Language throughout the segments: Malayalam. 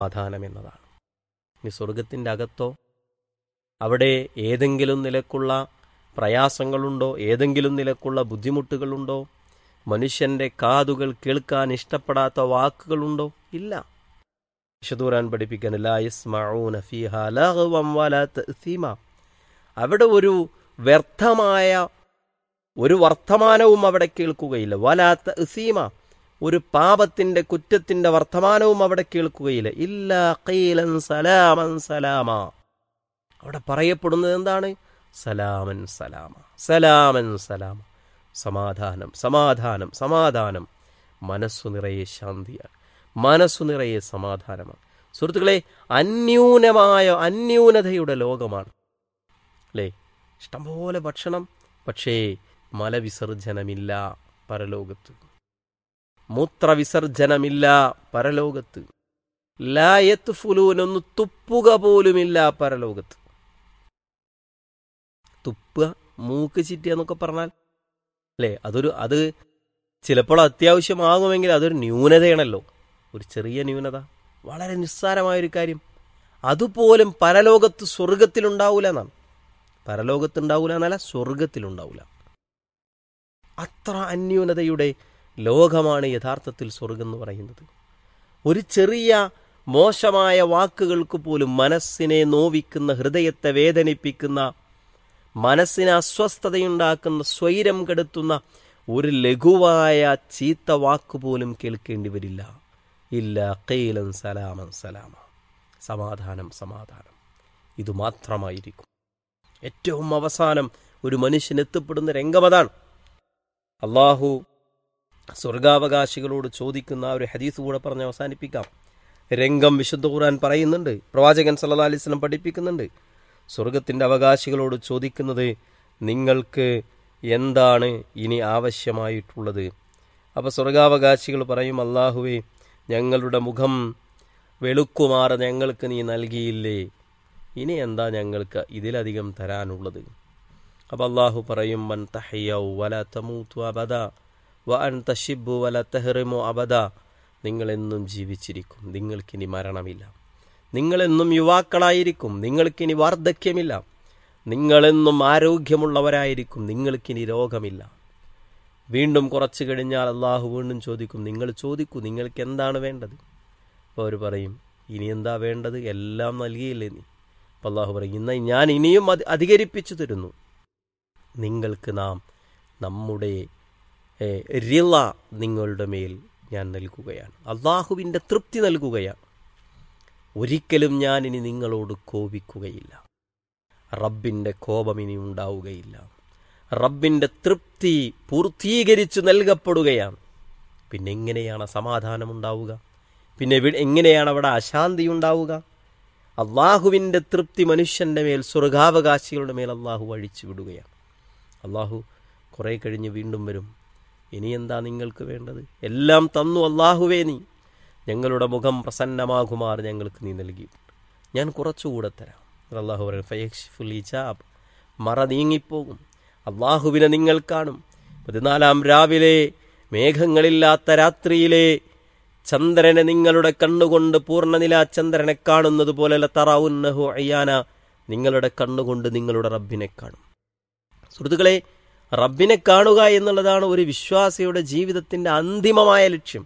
സമാധാനം എന്നതാണ് ഇനി സ്വർഗത്തിൻ്റെ അകത്തോ അവിടെ ഏതെങ്കിലും നിലക്കുള്ള പ്രയാസങ്ങളുണ്ടോ ഏതെങ്കിലും നിലക്കുള്ള ബുദ്ധിമുട്ടുകളുണ്ടോ മനുഷ്യന്റെ കാതുകൾ കേൾക്കാൻ ഇഷ്ടപ്പെടാത്ത വാക്കുകളുണ്ടോ ഇല്ല വിശദൂരാൻ പഠിപ്പിക്കാൻ ലാ യസ്മഊന ഫീഹാ ലഗ്വൻ വലാ തഅ്സീമ അവിടെ ഒരു വ്യർത്ഥമായ ഒരു വർത്തമാനവും അവിടെ കേൾക്കുകയില്ല വലാത്ത തഅ്സീമ ഒരു പാപത്തിന്റെ കുറ്റത്തിന്റെ വർത്തമാനവും അവിടെ കേൾക്കുകയില്ല ഇല്ല ഖീലൻ സലാമൻ സലാമ അവിടെ പറയപ്പെടുന്നത് എന്താണ് സലാമൻ സലാമ സലാമൻ സലാമ സമാധാനം സമാധാനം സമാധാനം മനസ്സു നിറയെ ശാന്തിയാണ് മനസ്സു നിറയെ സമാധാനമാണ് സുഹൃത്തുക്കളെ അന്യൂനമായ അന്യൂനതയുടെ ലോകമാണ് അല്ലേ ഇഷ്ടംപോലെ ഭക്ഷണം പക്ഷേ മലവിസർജനമില്ല പരലോകത്ത് മൂത്രവിസർജനമില്ല പരലോകത്ത് ലായത്ത് ഫുലൂനൊന്ന് തുപ്പുക പോലുമില്ല പരലോകത്ത് തുപ്പുക മൂക്ക് ചിറ്റുക എന്നൊക്കെ പറഞ്ഞാൽ അല്ലേ അതൊരു അത് ചിലപ്പോൾ അത്യാവശ്യമാകുമെങ്കിൽ അതൊരു ന്യൂനതയാണല്ലോ ഒരു ചെറിയ ന്യൂനത വളരെ നിസ്സാരമായൊരു കാര്യം അതുപോലും പരലോകത്ത് സ്വർഗത്തിലുണ്ടാവൂല എന്നാണ് പരലോകത്തുണ്ടാവൂല എന്നല്ല സ്വർഗത്തിലുണ്ടാവൂല അത്ര അന്യൂനതയുടെ ലോകമാണ് യഥാർത്ഥത്തിൽ സ്വർഗം എന്ന് പറയുന്നത് ഒരു ചെറിയ മോശമായ വാക്കുകൾക്ക് പോലും മനസ്സിനെ നോവിക്കുന്ന ഹൃദയത്തെ വേദനിപ്പിക്കുന്ന മനസ്സിന് അസ്വസ്ഥതയുണ്ടാക്കുന്ന സ്വൈരം കെടുത്തുന്ന ഒരു ലഘുവായ ചീത്ത വാക്ക് പോലും കേൾക്കേണ്ടി വരില്ല ഇല്ല കൈലൻ സലാമൻ സലാമ സമാധാനം സമാധാനം ഇത് മാത്രമായിരിക്കും ഏറ്റവും അവസാനം ഒരു മനുഷ്യൻ എത്തപ്പെടുന്ന രംഗമതാണ് അള്ളാഹു സ്വർഗാവകാശികളോട് ചോദിക്കുന്ന ആ ഒരു ഹദീസ് കൂടെ പറഞ്ഞ് അവസാനിപ്പിക്കാം രംഗം വിശുദ്ധ ഖുർആൻ പറയുന്നുണ്ട് പ്രവാചകൻ സല്ലാ അലിസ്ലം പഠിപ്പിക്കുന്നുണ്ട് സ്വർഗത്തിൻ്റെ അവകാശികളോട് ചോദിക്കുന്നത് നിങ്ങൾക്ക് എന്താണ് ഇനി ആവശ്യമായിട്ടുള്ളത് അപ്പോൾ സ്വർഗാവകാശികൾ പറയും അള്ളാഹുവേ ഞങ്ങളുടെ മുഖം വെളുക്കുമാറ് ഞങ്ങൾക്ക് നീ നൽകിയില്ലേ ഇനി എന്താ ഞങ്ങൾക്ക് ഇതിലധികം തരാനുള്ളത് അപ്പോൾ അള്ളാഹു പറയും മൻ തഹയ്യൗ വല തമൂത്തു അബദ വ അൻ തഷിബു വല തെഹ്റിമു അബദ നിങ്ങളെന്നും ജീവിച്ചിരിക്കും നിങ്ങൾക്കിനി മരണമില്ല നിങ്ങളെന്നും യുവാക്കളായിരിക്കും നിങ്ങൾക്കിനി വാർദ്ധക്യമില്ല നിങ്ങളെന്നും ആരോഗ്യമുള്ളവരായിരിക്കും നിങ്ങൾക്കിനി രോഗമില്ല വീണ്ടും കുറച്ച് കഴിഞ്ഞാൽ അള്ളാഹു വീണ്ടും ചോദിക്കും നിങ്ങൾ ചോദിക്കൂ നിങ്ങൾക്ക് എന്താണ് വേണ്ടത് അപ്പോൾ അവർ പറയും ഇനി എന്താ വേണ്ടത് എല്ലാം നൽകിയില്ലേ നീ അപ്പോൾ അള്ളാഹു പറയും ഇന്ന് ഞാൻ ഇനിയും അത് അധികരിപ്പിച്ചു തരുന്നു നിങ്ങൾക്ക് നാം നമ്മുടെ റിള നിങ്ങളുടെ മേൽ ഞാൻ നൽകുകയാണ് അള്ളാഹുവിൻ്റെ തൃപ്തി നൽകുകയാണ് ഒരിക്കലും ഞാൻ ഇനി നിങ്ങളോട് കോപിക്കുകയില്ല റബ്ബിൻ്റെ കോപം ഇനി ഉണ്ടാവുകയില്ല റബ്ബിൻ്റെ തൃപ്തി പൂർത്തീകരിച്ചു നൽകപ്പെടുകയാണ് പിന്നെ എങ്ങനെയാണ് സമാധാനം ഉണ്ടാവുക പിന്നെ എങ്ങനെയാണ് അവിടെ അശാന്തി ഉണ്ടാവുക അള്ളാഹുവിൻ്റെ തൃപ്തി മനുഷ്യൻ്റെ മേൽ സ്വർഗാവകാശികളുടെ മേൽ അള്ളാഹു അഴിച്ചു വിടുകയാണ് അള്ളാഹു കുറേ കഴിഞ്ഞ് വീണ്ടും വരും ഇനി എന്താ നിങ്ങൾക്ക് വേണ്ടത് എല്ലാം തന്നു അള്ളാഹുവേ നീ ഞങ്ങളുടെ മുഖം പ്രസന്നമാകുമാർ ഞങ്ങൾക്ക് നീ നൽകിയിട്ടുണ്ട് ഞാൻ കുറച്ചുകൂടെ തരാം അള്ളാഹു പറയും ഫയക്ഷിഫുൽ ഇജാബ് മറ നീങ്ങിപ്പോകും അള്ളാഹുവിനെ നിങ്ങൾ കാണും പതിനാലാം രാവിലെ മേഘങ്ങളില്ലാത്ത രാത്രിയിലെ ചന്ദ്രനെ നിങ്ങളുടെ കണ്ണുകൊണ്ട് പൂർണ്ണനില ചന്ദ്രനെ കാണുന്നത് പോലെ തറാവുന്നഹു അയ്യാന നിങ്ങളുടെ കണ്ണുകൊണ്ട് നിങ്ങളുടെ റബ്ബിനെ കാണും സുഹൃത്തുക്കളെ റബ്ബിനെ കാണുക എന്നുള്ളതാണ് ഒരു വിശ്വാസിയുടെ ജീവിതത്തിന്റെ അന്തിമമായ ലക്ഷ്യം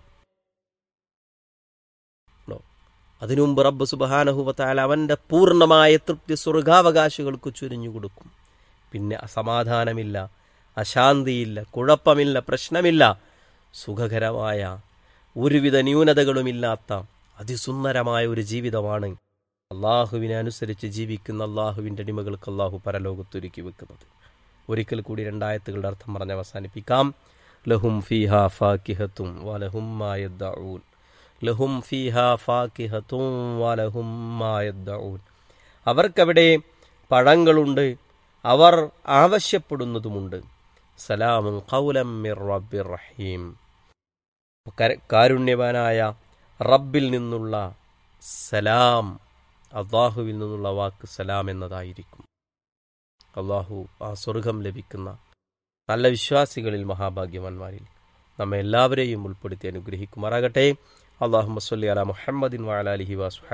അതിനു മുമ്പ് റബ്ബ് സുബാനഹുബത്താൽ അവന്റെ പൂർണ്ണമായ തൃപ്തി സ്വർഗാവകാശികൾക്ക് ചുരിഞ്ഞു കൊടുക്കും പിന്നെ അസമാധാനമില്ല അശാന്തിയില്ല കുഴപ്പമില്ല പ്രശ്നമില്ല സുഖകരമായ ഒരുവിധ ന്യൂനതകളുമില്ലാത്ത അതിസുന്ദരമായ ഒരു ജീവിതമാണ് അള്ളാഹുവിനെ അനുസരിച്ച് ജീവിക്കുന്ന അള്ളാഹുവിൻ്റെ അടിമകൾക്ക് അള്ളാഹു പരലോകത്തൊരുക്കി വെക്കുന്നത് ഒരിക്കൽ കൂടി രണ്ടായത്തുകളുടെ അർത്ഥം പറഞ്ഞ് അവസാനിപ്പിക്കാം ലഹും ഫീഹ ഫാക്കിഹത്തും വലഹും മായദ്ദഊൻ ലഹും ഫീഹ ഫാക്കിഹത്തും വലഹും മായദ്ദഊൻ അവർക്കവിടെ പഴങ്ങളുണ്ട് അവർ ആവശ്യപ്പെടുന്നതുമുണ്ട് സലാമും ഖൗലം മിർ റബ്ബിർ റഹീം കാരുണ്യവാനായ റബ്ബിൽ നിന്നുള്ള സലാം അള്ളാഹുവിൽ നിന്നുള്ള വാക്ക് സലാം എന്നതായിരിക്കും അള്ളാഹു ആ സ്വർഗം ലഭിക്കുന്ന നല്ല വിശ്വാസികളിൽ മഹാഭാഗ്യവാന്മാരിൽ നമ്മെ എല്ലാവരെയും ഉൾപ്പെടുത്തി അനുഗ്രഹിക്കുമാറാകട്ടെ അള്ളാഹു മസ്ലി അല മുഹമ്മദിൻ വാലാലിഹി വാസുഹ